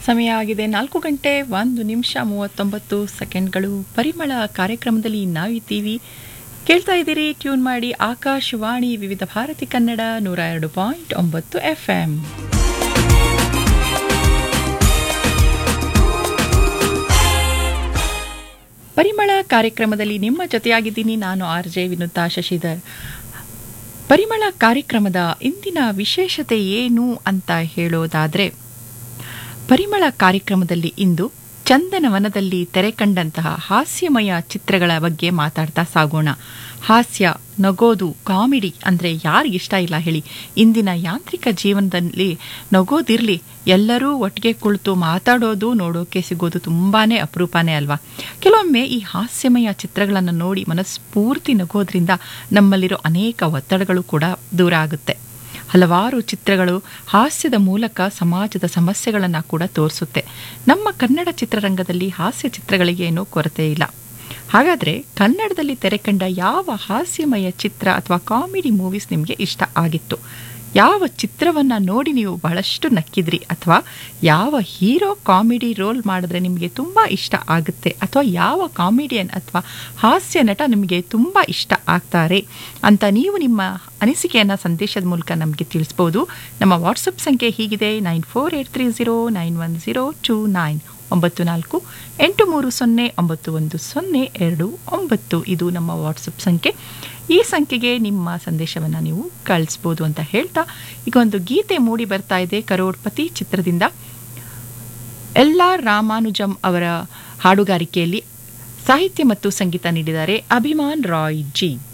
ಸಮಯ ಆಗಿದೆ ನಾಲ್ಕು ಗಂಟೆ ಒಂದು ನಿಮಿಷ ಮೂವತ್ತೊಂಬತ್ತು ಸೆಕೆಂಡ್ಗಳು ಪರಿಮಳ ಕಾರ್ಯಕ್ರಮದಲ್ಲಿ ನಾವಿದ್ದೀವಿ ಕೇಳ್ತಾ ಇದ್ದೀರಿ ಟ್ಯೂನ್ ಮಾಡಿ ಆಕಾಶವಾಣಿ ವಿವಿಧ ಭಾರತಿ ಕನ್ನಡ ನೂರ ಎರಡು ಪಾಯಿಂಟ್ ಒಂಬತ್ತು ಎಫ್ ಎಂ ಪರಿಮಳ ಕಾರ್ಯಕ್ರಮದಲ್ಲಿ ನಿಮ್ಮ ಜೊತೆಯಾಗಿದ್ದೀನಿ ನಾನು ಆರ್ ಜೆ ವಿನುತಾ ಶಶಿಧರ್ ಪರಿಮಳ ಕಾರ್ಯಕ್ರಮದ ಇಂದಿನ ವಿಶೇಷತೆ ಏನು ಅಂತ ಹೇಳೋದಾದ್ರೆ ಪರಿಮಳ ಕಾರ್ಯಕ್ರಮದಲ್ಲಿ ಇಂದು ಚಂದನವನದಲ್ಲಿ ತೆರೆ ಕಂಡಂತಹ ಹಾಸ್ಯಮಯ ಚಿತ್ರಗಳ ಬಗ್ಗೆ ಮಾತಾಡ್ತಾ ಸಾಗೋಣ ಹಾಸ್ಯ ನಗೋದು ಕಾಮಿಡಿ ಅಂದರೆ ಯಾರಿಗಿಷ್ಟ ಇಲ್ಲ ಹೇಳಿ ಇಂದಿನ ಯಾಂತ್ರಿಕ ಜೀವನದಲ್ಲಿ ನಗೋದಿರಲಿ ಎಲ್ಲರೂ ಒಟ್ಟಿಗೆ ಕುಳಿತು ಮಾತಾಡೋದು ನೋಡೋಕೆ ಸಿಗೋದು ತುಂಬಾ ಅಪರೂಪನೇ ಅಲ್ವಾ ಕೆಲವೊಮ್ಮೆ ಈ ಹಾಸ್ಯಮಯ ಚಿತ್ರಗಳನ್ನು ನೋಡಿ ಮನಸ್ಫೂರ್ತಿ ನಗೋದ್ರಿಂದ ನಮ್ಮಲ್ಲಿರೋ ಅನೇಕ ಒತ್ತಡಗಳು ಕೂಡ ದೂರ ಆಗುತ್ತೆ ಹಲವಾರು ಚಿತ್ರಗಳು ಹಾಸ್ಯದ ಮೂಲಕ ಸಮಾಜದ ಸಮಸ್ಯೆಗಳನ್ನು ಕೂಡ ತೋರಿಸುತ್ತೆ ನಮ್ಮ ಕನ್ನಡ ಚಿತ್ರರಂಗದಲ್ಲಿ ಹಾಸ್ಯ ಚಿತ್ರಗಳಿಗೆ ಏನೂ ಕೊರತೆ ಇಲ್ಲ ಹಾಗಾದರೆ ಕನ್ನಡದಲ್ಲಿ ತೆರೆಕಂಡ ಯಾವ ಹಾಸ್ಯಮಯ ಚಿತ್ರ ಅಥವಾ ಕಾಮಿಡಿ ಮೂವೀಸ್ ನಿಮಗೆ ಇಷ್ಟ ಆಗಿತ್ತು ಯಾವ ಚಿತ್ರವನ್ನು ನೋಡಿ ನೀವು ಬಹಳಷ್ಟು ನಕ್ಕಿದ್ರಿ ಅಥವಾ ಯಾವ ಹೀರೋ ಕಾಮಿಡಿ ರೋಲ್ ಮಾಡಿದ್ರೆ ನಿಮಗೆ ತುಂಬ ಇಷ್ಟ ಆಗುತ್ತೆ ಅಥವಾ ಯಾವ ಕಾಮಿಡಿಯನ್ ಅಥವಾ ಹಾಸ್ಯ ನಟ ನಿಮಗೆ ತುಂಬ ಇಷ್ಟ ಆಗ್ತಾರೆ ಅಂತ ನೀವು ನಿಮ್ಮ ಅನಿಸಿಕೆಯನ್ನು ಸಂದೇಶದ ಮೂಲಕ ನಮಗೆ ತಿಳಿಸ್ಬೋದು ನಮ್ಮ ವಾಟ್ಸಪ್ ಸಂಖ್ಯೆ ಹೀಗಿದೆ nine four eight three zero nine one zero two nine ಒಂಬತ್ತು ನಾಲ್ಕು ಎಂಟು ಮೂರು ಸೊನ್ನೆ ಒಂಬತ್ತು ಒಂದು ಸೊನ್ನೆ ಎರಡು ಒಂಬತ್ತು ಇದು ನಮ್ಮ ವಾಟ್ಸಪ್ ಸಂಖ್ಯೆ ಈ ಸಂಖ್ಯೆಗೆ ನಿಮ್ಮ ಸಂದೇಶವನ್ನು ನೀವು ಕಳಿಸ್ಬೋದು ಅಂತ ಹೇಳ್ತಾ ಈಗ ಒಂದು ಗೀತೆ ಮೂಡಿ ಬರ್ತಾ ಇದೆ ಕರೋಡ್ಪತಿ ಚಿತ್ರದಿಂದ ಎಲ್ ಆರ್ ರಾಮಾನುಜಂ ಅವರ ಹಾಡುಗಾರಿಕೆಯಲ್ಲಿ ಸಾಹಿತ್ಯ ಮತ್ತು ಸಂಗೀತ ನೀಡಿದ್ದಾರೆ ಅಭಿಮಾನ್ ರಾಯ್ ಜಿ